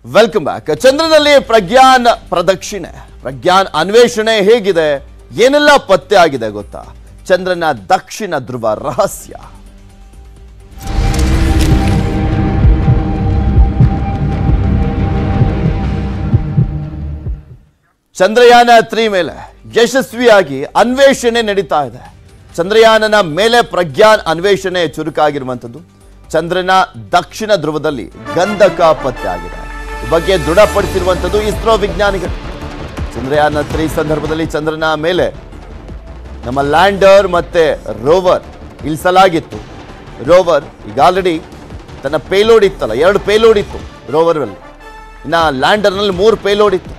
welcome back ಚಂದ್ರನಲ್ಲಿ Pragyan ಪ್ರದಕ್ಷಿಣೆ ಪ್ರಜ್ಞಾನ್ ಅನ್ವೇಷಣೆ ಹೇಗಿದೆ ಏನೆಲ್ಲ ಪತ್ತೆ ಆಗಿದೆ ಗೊತ್ತಾ ಚಂದ್ರನ ದಕ್ಷಿಣ ಧ್ರುವ ರಹಸ್ಯ ಚಂದ್ರಯಾನ ತ್ರೀ ಮೇಲೆ ಯಶಸ್ವಿಯಾಗಿ ಅನ್ವೇಷಣೆ ನಡೀತಾ ಇದೆ ಚಂದ್ರಯಾನನ ಮೇಲೆ ಪ್ರಜ್ಞಾನ್ ಅನ್ವೇಷಣೆ ಚುರುಕಾಗಿರುವಂಥದ್ದು ಚಂದ್ರನ ದಕ್ಷಿಣ ಧ್ರುವದಲ್ಲಿ ಗಂಧಕ ಪತ್ತೆ ಆಗಿದೆ ಈ ಬಗ್ಗೆ ದೃಢಪಡಿಸಿರುವಂಥದ್ದು ಇಸ್ರೋ ವಿಜ್ಞಾನಿಗಳು ಚಂದ್ರಯಾನ ತ್ರೀ ಸಂದರ್ಭದಲ್ಲಿ ಚಂದ್ರನ ಮೇಲೆ ನಮ್ಮ ಲ್ಯಾಂಡರ್ ಮತ್ತೆ ರೋವರ್ ಇಳಿಸಲಾಗಿತ್ತು ರೋವರ್ ಈಗ ಆಲ್ರೆಡಿ ತನ್ನ ಪೇಲೋಡ್ ಇತ್ತಲ್ಲ ಎರಡು ಪೇಲೋಡ್ ಇತ್ತು ರೋವರಲ್ಲಿ ಇನ್ನು ಲ್ಯಾಂಡರ್ನಲ್ಲಿ ಮೂರು ಪೇಲೋಡ್ ಇತ್ತು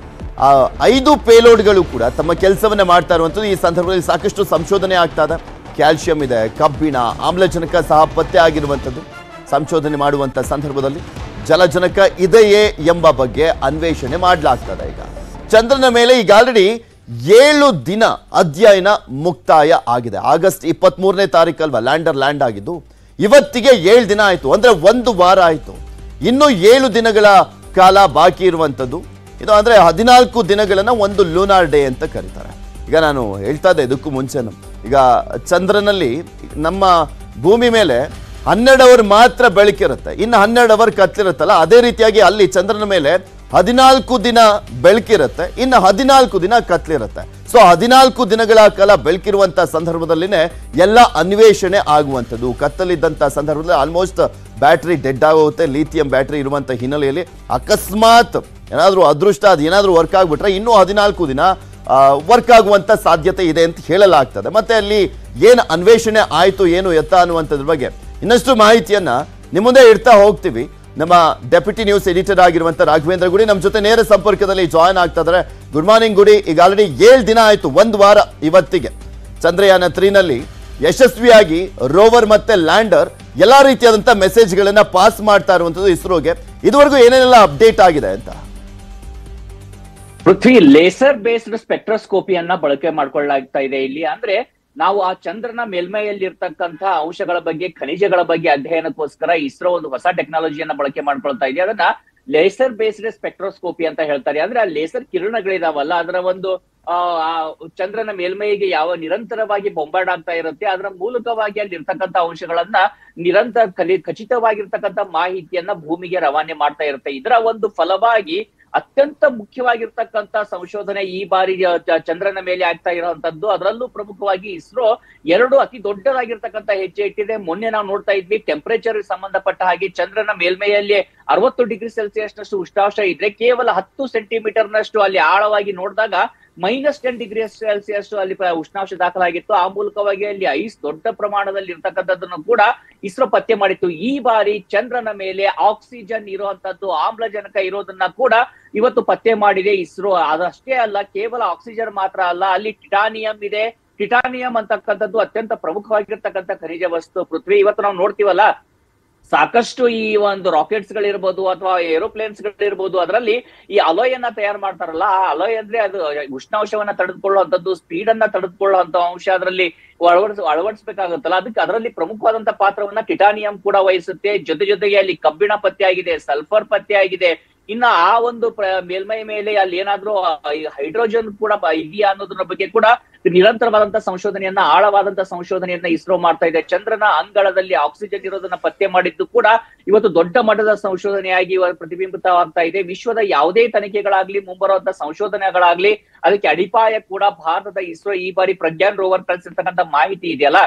ಆ ಐದು ಪೇಲೋಡ್ಗಳು ಕೂಡ ತಮ್ಮ ಕೆಲಸವನ್ನ ಮಾಡ್ತಾ ಇರುವಂಥದ್ದು ಈ ಸಂದರ್ಭದಲ್ಲಿ ಸಾಕಷ್ಟು ಸಂಶೋಧನೆ ಆಗ್ತಾ ಇದೆ ಕ್ಯಾಲ್ಸಿಯಂ ಇದೆ ಕಬ್ಬಿಣ ಆಮ್ಲಜನಕ ಸಹ ಪತ್ತೆ ಆಗಿರುವಂಥದ್ದು ಸಂಶೋಧನೆ ಮಾಡುವಂಥ ಸಂದರ್ಭದಲ್ಲಿ ಜಲಜನಕ ಇದೆಯೇ ಎಂಬ ಬಗ್ಗೆ ಅನ್ವೇಷಣೆ ಮಾಡಲಾಗ್ತದೆ ಈಗ ಚಂದ್ರನ ಮೇಲೆ ಈಗ ಆಲ್ರೆಡಿ ಏಳು ದಿನ ಅಧ್ಯಯನ ಮುಕ್ತಾಯ ಆಗಿದೆ ಆಗಸ್ಟ್ ಇಪ್ಪತ್ಮೂರನೇ ತಾರೀಕು ಅಲ್ವಾ ಲ್ಯಾಂಡರ್ ಲ್ಯಾಂಡ್ ಆಗಿದ್ದು ಇವತ್ತಿಗೆ ಏಳು ದಿನ ಆಯಿತು ಅಂದ್ರೆ ಒಂದು ವಾರ ಆಯಿತು ಇನ್ನು ಏಳು ದಿನಗಳ ಕಾಲ ಬಾಕಿ ಇರುವಂಥದ್ದು ಇದು ಅಂದ್ರೆ ಹದಿನಾಲ್ಕು ದಿನಗಳನ್ನ ಒಂದು ಲೂನಾರ್ ಡೇ ಅಂತ ಕರೀತಾರೆ ಈಗ ನಾನು ಹೇಳ್ತಾ ಇದ್ದೆ ಇದಕ್ಕೂ ಮುಂಚೆನು ಈಗ ಚಂದ್ರನಲ್ಲಿ ನಮ್ಮ ಭೂಮಿ ಮೇಲೆ ಹನ್ನೆರಡು ಅವರ್ ಮಾತ್ರ ಬೆಳಕಿರುತ್ತೆ ಇನ್ನು ಹನ್ನೆರಡು ಅವರ್ ಕತ್ಲಿರುತ್ತಲ್ಲ ಅದೇ ರೀತಿಯಾಗಿ ಅಲ್ಲಿ ಚಂದ್ರನ ಮೇಲೆ ಹದಿನಾಲ್ಕು ದಿನ ಬೆಳಕಿರುತ್ತೆ ಇನ್ನು ಹದಿನಾಲ್ಕು ದಿನ ಕತ್ಲಿರುತ್ತೆ ಸೊ ಹದಿನಾಲ್ಕು ದಿನಗಳ ಕಾಲ ಬೆಳಕಿರುವಂತ ಸಂದರ್ಭದಲ್ಲಿನೇ ಎಲ್ಲ ಅನ್ವೇಷಣೆ ಆಗುವಂಥದ್ದು ಕತ್ತಲಿದ್ದಂಥ ಸಂದರ್ಭದಲ್ಲಿ ಆಲ್ಮೋಸ್ಟ್ ಬ್ಯಾಟ್ರಿ ಡೆಡ್ ಆಗೋಗುತ್ತೆ ಲಿಥಿಯಂ ಬ್ಯಾಟ್ರಿ ಇರುವಂಥ ಹಿನ್ನೆಲೆಯಲ್ಲಿ ಅಕಸ್ಮಾತ್ ಏನಾದರೂ ಅದೃಷ್ಟ ಅದು ಏನಾದರೂ ವರ್ಕ್ ಆಗಿಬಿಟ್ರೆ ಇನ್ನೂ ಹದಿನಾಲ್ಕು ದಿನ ವರ್ಕ್ ಆಗುವಂಥ ಸಾಧ್ಯತೆ ಇದೆ ಅಂತ ಹೇಳಲಾಗ್ತದೆ ಮತ್ತೆ ಅಲ್ಲಿ ಏನು ಅನ್ವೇಷಣೆ ಆಯಿತು ಏನು ಎತ್ತ ಅನ್ನುವಂಥದ್ರ ಬಗ್ಗೆ ಇನ್ನಷ್ಟು ಮಾಹಿತಿಯನ್ನ ನಿಮ್ಮ ಮುಂದೆ ಇಡ್ತಾ ಹೋಗ್ತೀವಿ ನಮ್ಮ ಡೆಪ್ಯೂಟಿ ನ್ಯೂಸ್ ಎಡಿಟರ್ ಆಗಿರುವಂಥ ರಾಘವೇಂದ್ರ ಗುಡಿ ನಮ್ಮ ಜೊತೆ ನೇರ ಸಂಪರ್ಕದಲ್ಲಿ ಜಾಯ್ನ್ ಆಗ್ತಾ ಇದ್ದಾರೆ ಗುಡ್ ಮಾರ್ನಿಂಗ್ ಗುಡಿ ಈಗ ಆಲ್ರೆಡಿ ಏಳು ದಿನ ಆಯಿತು ಒಂದು ವಾರ ಇವತ್ತಿಗೆ ಚಂದ್ರಯಾನ ತ್ರೀನಲ್ಲಿ ಯಶಸ್ವಿಯಾಗಿ ರೋವರ್ ಮತ್ತೆ ಲ್ಯಾಂಡರ್ ಎಲ್ಲಾ ರೀತಿಯಾದಂಥ ಮೆಸೇಜ್ಗಳನ್ನ ಪಾಸ್ ಮಾಡ್ತಾ ಇರುವಂಥದ್ದು ಇಸ್ರೋಗೆ ಇದುವರೆಗೂ ಏನೇನೆಲ್ಲ ಅಪ್ಡೇಟ್ ಆಗಿದೆ ಅಂತ ಪೃಥ್ವಿ ಲೇಸರ್ ಬೇಸ್ಡ್ ಸ್ಪೆಕ್ಟ್ರೋಸ್ಕೋಪಿಯನ್ನ ಬಳಕೆ ಮಾಡ್ಕೊಳ್ಳಾಗ್ತಾ ಇದೆ ಇಲ್ಲಿ ಅಂದ್ರೆ ನಾವು ಆ ಚಂದ್ರನ ಮೇಲ್ಮೈಯಲ್ಲಿ ಇರ್ತಕ್ಕಂಥ ಅಂಶಗಳ ಬಗ್ಗೆ ಖನಿಜಗಳ ಬಗ್ಗೆ ಅಧ್ಯಯನಕ್ಕೋಸ್ಕರ ಇಸ್ರೋ ಒಂದು ಹೊಸ ಟೆಕ್ನಾಲಜಿಯನ್ನ ಬಳಕೆ ಮಾಡ್ಕೊಳ್ತಾ ಇದೆ ಅದನ್ನ ಲೇಸರ್ ಬೇಸ್ಡ್ ಸ್ಪೆಕ್ಟ್ರೋಸ್ಕೋಪಿ ಅಂತ ಹೇಳ್ತಾರೆ ಅಂದ್ರೆ ಆ ಲೇಸರ್ ಕಿರಣಗಳಿದಾವಲ್ಲ ಅದರ ಒಂದು ಆ ಆ ಚಂದ್ರನ ಮೇಲ್ಮೈಗೆ ಯಾವ ನಿರಂತರವಾಗಿ ಬೊಂಬಾರ್ಡ್ ಆಗ್ತಾ ಇರುತ್ತೆ ಅದರ ಮೂಲಕವಾಗಿ ಅಲ್ಲಿ ಇರ್ತಕ್ಕಂಥ ಅಂಶಗಳನ್ನ ನಿರಂತರ ಕಲಿ ಖಚಿತವಾಗಿರ್ತಕ್ಕಂಥ ಮಾಹಿತಿಯನ್ನ ಭೂಮಿಗೆ ರವಾನೆ ಮಾಡ್ತಾ ಇರುತ್ತೆ ಇದರ ಒಂದು ಫಲವಾಗಿ ಅತ್ಯಂತ ಮುಖ್ಯವಾಗಿರ್ತಕ್ಕಂಥ ಸಂಶೋಧನೆ ಈ ಬಾರಿ ಚ- ಚಂದ್ರನ ಮೇಲೆ ಆಗ್ತಾ ಇರುವಂತದ್ದು ಅದರಲ್ಲೂ ಪ್ರಮುಖವಾಗಿ ಇಸ್ರೋ ಎರಡು ಅತಿ ದೊಡ್ಡದಾಗಿರ್ತಕ್ಕಂಥ ಹೆಜ್ಜೆ ಇಟ್ಟಿದೆ ಮೊನ್ನೆ ನಾವು ನೋಡ್ತಾ ಇದ್ವಿ ಟೆಂಪರೇಚರ್ ಸಂಬಂಧಪಟ್ಟ ಹಾಗೆ ಚಂದ್ರನ ಮೇಲ್ಮೈಯಲ್ಲಿ ಅರವತ್ತು ಡಿಗ್ರಿ ಸೆಲ್ಸಿಯಸ್ ನಷ್ಟು ಉಷ್ಣಾಂಶ ಇದ್ರೆ ಕೇವಲ ಹತ್ತು ಸೆಂಟಿಮೀಟರ್ ನಷ್ಟು ಅಲ್ಲಿ ಆಳವಾಗಿ ನೋಡಿದಾಗ ಮೈನಸ್ ಟೆನ್ ಡಿಗ್ರಿ ಸೆಲ್ಸಿಯಸ್ ಅಲ್ಲಿ ಪ- ಉಷ್ಣಾಂಶ ದಾಖಲಾಗಿತ್ತು ಆ ಮೂಲಕವಾಗಿ ಅಲ್ಲಿ ಐಸ್ ದೊಡ್ಡ ಪ್ರಮಾಣದಲ್ಲಿ ಇರ್ತಕ್ಕಂಥದ್ದನ್ನು ಕೂಡ ಇಸ್ರೋ ಪತ್ತೆ ಮಾಡಿತ್ತು ಈ ಬಾರಿ ಚಂದ್ರನ ಮೇಲೆ ಆಕ್ಸಿಜನ್ ಇರುವಂತದ್ದು ಆಮ್ಲಜನಕ ಇರೋದನ್ನ ಕೂಡ ಇವತ್ತು ಪತ್ತೆ ಮಾಡಿದೆ ಇಸ್ರೋ ಅದಷ್ಟೇ ಅಲ್ಲ ಕೇವಲ ಆಕ್ಸಿಜನ್ ಮಾತ್ರ ಅಲ್ಲ ಅಲ್ಲಿ ಟಿಟಾನಿಯಂ ಇದೆ ಟಿಟಾನಿಯಂ ಅಂತಕ್ಕಂಥದ್ದು ಅತ್ಯಂತ ಪ್ರಮುಖವಾಗಿರ್ತಕ್ಕಂಥ ಖನಿಜ ವಸ್ತು ಪೃಥ್ವಿ ಇವತ್ತು ನಾವು ನೋಡ್ತೀವಲ್ಲ ಸಾಕಷ್ಟು ಈ ಒಂದು ರಾಕೆಟ್ಸ್ ಗಳಿರ್ಬೋದು ಅಥವಾ ಏರೋಪ್ಲೇನ್ಸ್ ಗಳಿರ್ಬೋದು ಅದರಲ್ಲಿ ಈ ಅಲೋಯ್ ಅನ್ನ ತಯಾರು ಮಾಡ್ತಾರಲ್ಲ ಆ ಅಲೋಯ್ ಅಂದ್ರೆ ಅದು ಉಷ್ಣಾಂಶವನ್ನ ತಡೆದುಕೊಳ್ಳುವಂತದ್ದು ಸ್ಪೀಡ್ ಅನ್ನ ತಡೆದುಕೊಳ್ಳುವಂತ ಅಂಶ ಅದರಲ್ಲಿ ಅಳವಡಿಸ ಅಳವಡಿಸಬೇಕಾಗುತ್ತಲ್ಲ ಅದಕ್ಕೆ ಅದರಲ್ಲಿ ಪ್ರಮುಖವಾದಂತ ಪಾತ್ರವನ್ನ ಟಿಟಾನಿಯಂ ಕೂಡ ವಹಿಸುತ್ತೆ ಜೊತೆ ಜೊತೆಗೆ ಅಲ್ಲಿ ಕಬ್ಬಿಣ ಪತ್ತೆ ಆಗಿದೆ ಸಲ್ಫರ್ ಪತ್ತೆ ಆಗಿದೆ ಇನ್ನ ಆ ಒಂದು ಪ್ರ- ಮೇಲ್ಮೈ ಮೇಲೆ ಅಲ್ಲಿ ಏನಾದ್ರೂ ಹೈಡ್ರೋಜನ್ ಕೂಡ ಬ- ಇದೆಯಾ ಅನ್ನೋದ್ರ ಬಗ್ಗೆ ಕೂಡ ನಿರಂತರವಾದಂತ ಸಂಶೋಧನೆಯನ್ನ ಆಳವಾದಂತ ಸಂಶೋಧನೆಯನ್ನ ಇಸ್ರೋ ಮಾಡ್ತಾ ಇದೆ ಚಂದ್ರನ ಅಂಗಳದಲ್ಲಿ ಆಕ್ಸಿಜನ್ ಇರೋದನ್ನ ಪತ್ತೆ ಮಾಡಿದ್ದು ಕೂಡ ಇವತ್ತು ದೊಡ್ಡ ಮಟ್ಟದ ಸಂಶೋಧನೆಯಾಗಿ ಇವ- ಪ್ರತಿಬಿಂಬಿತವಾಗ್ತಾ ಇದೆ ವಿಶ್ವದ ಯಾವುದೇ ತನಿಖೆಗಳಾಗ್ಲಿ ಮುಂಬರುವಂತ ಸಂಶೋಧನೆಗಳಾಗ್ಲಿ ಅದಕ್ಕೆ ಅಡಿಪಾಯ ಕೂಡ ಭಾರತದ ಇಸ್ರೋ ಈ ಬಾರಿ ಪ್ರಜ್ಞಾನ್ ರೋವರ್ ಕಳಿಸಿರ್ತಕ್ಕಂಥ ಮಾಹಿತಿ ಇದೆಯಲ್ಲ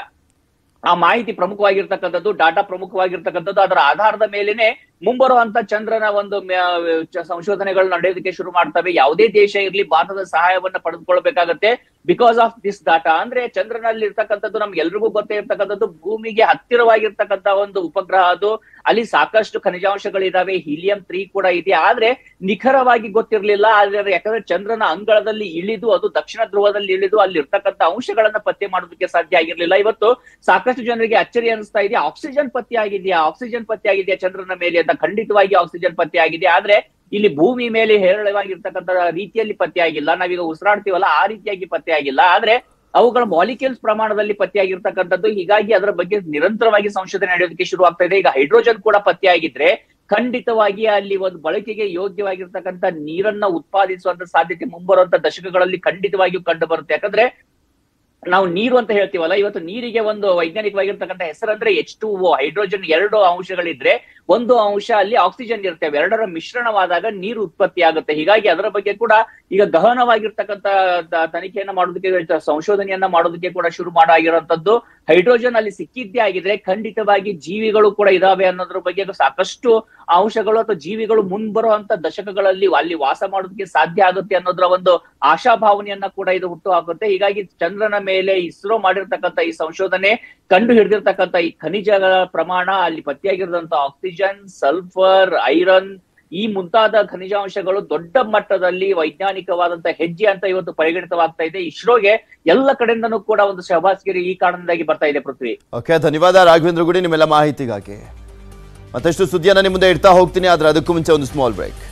ಆ ಮಾಹಿತಿ ಪ್ರಮುಖವಾಗಿರ್ತಕ್ಕಂಥದ್ದು ಡಾಟಾ ಪ್ರಮುಖವಾಗಿರ್ತಕ್ಕಂಥದ್ದು ಅದರ ಆಧಾರದ ಮೇಲೆನೆ ಮುಂಬರುವಂತ ಚಂದ್ರನ ಒಂದು ಮ್ಯಾ- ಚ- ಸಂಶೋಧನೆಗಳು ನಡೆಯೋದಕ್ಕೆ ಶುರು ಮಾಡ್ತವೆ ಯಾವುದೇ ದೇಶ ಇರ್ಲಿ ಭಾರತದ ಸಹಾಯವನ್ನ ಪಡೆದುಕೊಳ್ಬೇಕಾಗತ್ತೆ ಬಿಕಾಸ್ ಆಫ್ ದಿಸ್ ಡಾಟಾ ಅಂದ್ರೆ ಚಂದ್ರನಲ್ಲಿ ಇರ್ತಕ್ಕಂಥದ್ದು ನಮ್ಗೆ ಎಲ್ರಿಗೂ ಗೊತ್ತೇ ಇರ್ತಕ್ಕಂಥದ್ದು ಭೂಮಿಗೆ ಹತ್ತಿರವಾಗಿರ್ತಕ್ಕಂಥ ಒಂದು ಉಪಗ್ರಹ ಅದು ಅಲ್ಲಿ ಸಾಕಷ್ಟು ಖನಿಜಾಂಶಗಳಿದಾವೆ ಹೀಲಿಯಂ ತ್ರೀ ಕೂಡ ಇದೆ ಆದ್ರೆ ನಿಖರವಾಗಿ ಗೊತ್ತಿರ್ಲಿಲ್ಲ ಆದ್ರೆ ಯಾಕಂದ್ರೆ ಚಂದ್ರನ ಅಂಗಳದಲ್ಲಿ ಇಳಿದು ಅದು ದಕ್ಷಿಣ ಧ್ರುವದಲ್ಲಿ ಇಳಿದು ಅಲ್ಲಿ ಇರ್ತಕ್ಕಂಥ ಅಂಶಗಳನ್ನ ಪತ್ತೆ ಮಾಡೋದಕ್ಕೆ ಸಾಧ್ಯ ಆಗಿರ್ಲಿಲ್ಲ ಇವತ್ತು ಸಾಕಷ್ಟು ಜನರಿಗೆ ಅಚ್ಚರಿ ಅನಿಸ್ತಾ ಇದೆ ಆಕ್ಸಿಜನ್ ಪತ್ತೆ ಆಗಿದೆಯಾ ಆಕ್ಸಿಜನ್ ಪತ್ತೆ ಆಗಿದೆಯಾ ಚಂದ್ರನ ಮೇಲೆ ಅಂತ ಖಂಡಿತವಾಗಿ ಆಕ್ಸಿಜನ್ ಪತ್ತೆ ಆಗಿದೆ ಆದ್ರೆ ಇಲ್ಲಿ ಭೂಮಿ ಮೇಲೆ ಹೇರಳವಾಗಿರ್ತಕ್ಕಂಥ ರೀತಿಯಲ್ಲಿ ಪತ್ತೆ ಆಗಿಲ್ಲ ನಾವೀಗ ಉಸಿರಾಡ್ತೀವಲ್ಲ ಆ ರೀತಿಯಾಗಿ ಪತ್ತೆ ಆಗಿಲ್ಲ ಆದ್ರೆ ಅವುಗಳ ಮಾಲಿಕ್ಯೂಲ್ಸ್ ಪ್ರಮಾಣದಲ್ಲಿ ಪತ್ತೆಯಾಗಿರ್ತಕ್ಕಂಥದ್ದು ಹೀಗಾಗಿ ಅದರ ಬಗ್ಗೆ ನಿರಂತರವಾಗಿ ಸಂಶೋಧನೆ ನಡೆಯೋದಕ್ಕೆ ಶುರು ಆಗ್ತಾ ಇದೆ ಈಗ ಹೈಡ್ರೋಜನ್ ಕೂಡ ಪತ್ತೆಯಾಗಿದ್ರೆ ಖಂಡಿತವಾಗಿ ಅಲ್ಲಿ ಒಂದು ಬಳಕೆಗೆ ಯೋಗ್ಯವಾಗಿರ್ತಕ್ಕಂಥ ನೀರನ್ನ ಉತ್ಪಾದಿಸುವಂತ ಸಾಧ್ಯತೆ ಮುಂಬರುವಂತ ದಶಕಗಳಲ್ಲಿ ಖಂಡಿತವಾಗಿಯೂ ಕಂಡು ಬರುತ್ತೆ ಯಾಕಂದ್ರೆ ನಾವು ನೀರು ಅಂತ ಹೇಳ್ತೀವಲ್ಲ ಇವತ್ತು ನೀರಿಗೆ ಒಂದು ವೈಜ್ಞಾನಿಕವಾಗಿರ್ತಕ್ಕಂಥ ಹೆಸರಂದ್ರೆ ಎಚ್ ಟು ಓ ಹೈಡ್ರೋಜನ್ ಎರಡು ಅಂಶಗಳಿದ್ರೆ ಒಂದು ಅಂಶ ಅಲ್ಲಿ ಆಕ್ಸಿಜನ್ ಇರುತ್ತೆ ಅವೆರಡರ ಮಿಶ್ರಣವಾದಾಗ ನೀರು ಉತ್ಪತ್ತಿ ಆಗುತ್ತೆ ಹೀಗಾಗಿ ಅದರ ಬಗ್ಗೆ ಕೂಡ ಈಗ ಗಹನವಾಗಿರ್ತಕ್ಕಂಥ ತ- ತನಿಖೆಯನ್ನ ಮಾಡೋದಕ್ಕೆ ಸಂಶೋಧನೆಯನ್ನ ಮಾಡೋದಕ್ಕೆ ಕೂಡ ಶುರು ಮಾಡಾಗಿರುವಂತದ್ದು ಹೈಡ್ರೋಜನ್ ಅಲ್ಲಿ ಸಿಕ್ಕಿದ್ದೇ ಆಗಿದ್ರೆ ಖಂಡಿತವಾಗಿ ಜೀವಿಗಳು ಕೂಡ ಇದಾವೆ ಅನ್ನೋದ್ರ ಬಗ್ಗೆ ಸಾಕಷ್ಟು ಅಂಶಗಳು ಅಥವಾ ಜೀವಿಗಳು ಮುಂಬರುವಂತ ದಶಕಗಳಲ್ಲಿ ಅಲ್ಲಿ ವಾಸ ಮಾಡೋದಕ್ಕೆ ಸಾಧ್ಯ ಆಗುತ್ತೆ ಅನ್ನೋದ್ರ ಒಂದು ಆಶಾಭಾವನೆಯನ್ನ ಕೂಡ ಇದು ಹುಟ್ಟು ಹಾಕುತ್ತೆ ಹೀಗಾಗಿ ಚಂದ್ರನ ಮೇಲೆ ಇಸ್ರೋ ಮಾಡಿರ್ತಕ್ಕಂಥ ಈ ಸಂಶೋಧನೆ ಕಂಡು ಹಿಡಿದಿರ್ತಕ್ಕಂಥ ಈ ಖನಿಜಗಳ ಪ್ರಮಾಣ ಅಲ್ಲಿ ಪತ್ತೆಯಾಗಿರೋದಂತ ಆಕ್ಸಿಜನ್ ಸಲ್ಫರ್ ಐರನ್ ಈ ಮುಂತಾದ ಖನಿಜಾಂಶಗಳು ದೊಡ್ಡ ಮಟ್ಟದಲ್ಲಿ ವೈಜ್ಞಾನಿಕವಾದಂತ ಹೆಜ್ಜೆ ಅಂತ ಇವತ್ತು ಪರಿಗಣಿತವಾಗ್ತಾ ಇದೆ ಇಸ್ರೋಗೆ ಎಲ್ಲ ಕಡೆಯಿಂದನೂ ಕೂಡ ಒಂದು ಶಹಬಾಸ್ಗಿರಿ ಈ ಕಾರಣದಿಂದಾಗಿ ಬರ್ತಾ ಇದೆ ಪೃಥ್ವಿ ಓಕೆ ಧನ್ಯವಾದ ರಾಘವೇಂದ್ರ ಗುಡಿ ನಿಮ್ಮೆಲ್ಲ ಮಾಹಿತಿಗಾಗಿ ಮತ್ತಷ್ಟು ಸುದ್ದಿಯನ್ನು ನಿಮ್ಮ ಮುಂದೆ ಇಡ್ತಾ ಹೋಗ್ತೀನಿ ಆದ್ರೆ ಅದಕ್ಕೂ ಮುಂಚೆ ಒಂದು ಸ್ಮಾಲ್ ಬ್ರೇಕ್